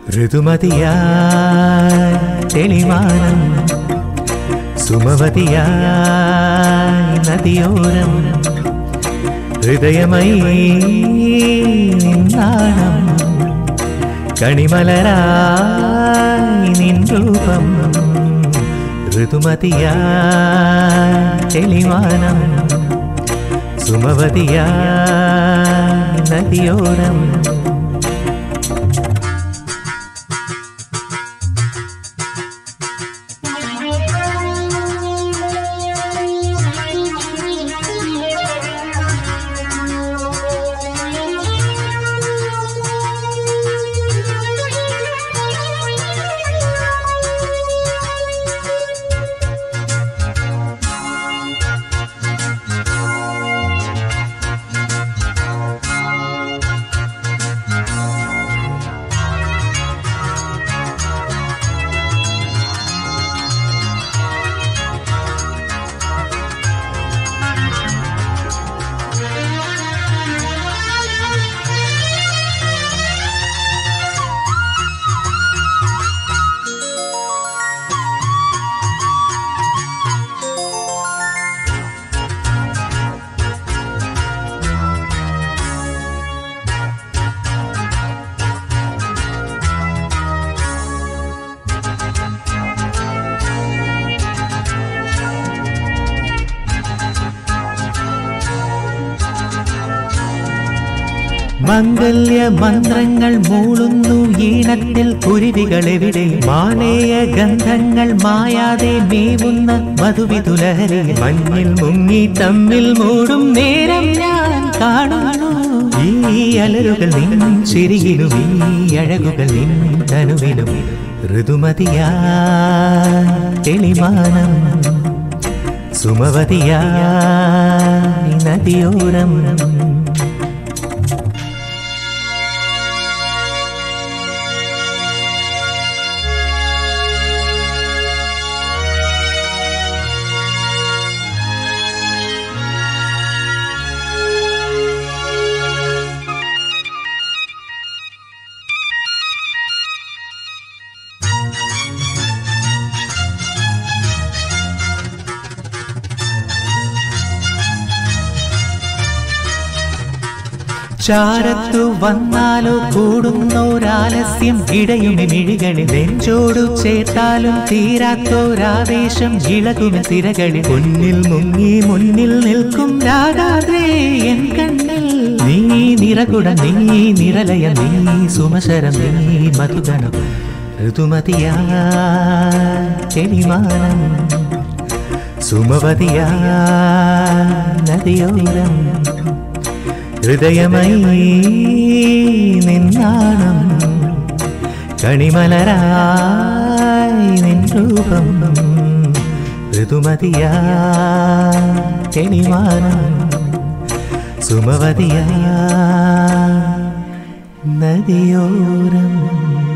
ഋതുമതിയായി തെളിമാനം സുമവതിയായി നദിയോരം ഹൃദയമൈ നിന്നാണം കണിമലരായി നിൻ രൂപം ഋതുമതിയായി തെളിമാനം സുമവതിയായി നദിയോരം മംഗല്യ മന്ത്രങ്ങൾ മൂളുന്നു ഈണത്തിൽ കുരുവികളെവിടെ മാലേയ ഗന്ധങ്ങൾ മായാതെ മേവുന്ന മധുവിതുലഹരി മഞ്ഞിൽ മുങ്ങി തമ്മിൽ മൂടും നേരം ഞാൻ കാണുന്നു ഈ അലരുകൾ നിൻ ചിരിയിലും ഈ അഴകുകൾ നിൻ തനുവിലും ഋതുമതിയാ തെളിമാനം സുമവതിയാ നദിയോരം ചാരത്തു വന്നാലോ കൂടുന്നോരാലസ്യം ഇടയുമി മിഴികളിൽ നെഞ്ചോടു ചേർത്താലും തീരാത്തോരാവേശം ഇളകുമി തിരകളിൽ മുന്നിൽ മുങ്ങി മുന്നിൽ നിൽക്കും രാഗാദ്രേ എൻ കണ്ണിൽ നീ നിറകുട നീ നിറലയ നീ സുമശരം നീ മധുഗണം ഋതുമതിയാ ചെളിമാനം സുമവതിയാ നദിയോരം ഹൃദയമൈ നിന്നാണം കണിമലരായി നിൻ രൂപം ഋതുമതിയാ തെളിമാനം സുമവതിയാ നദിയോരം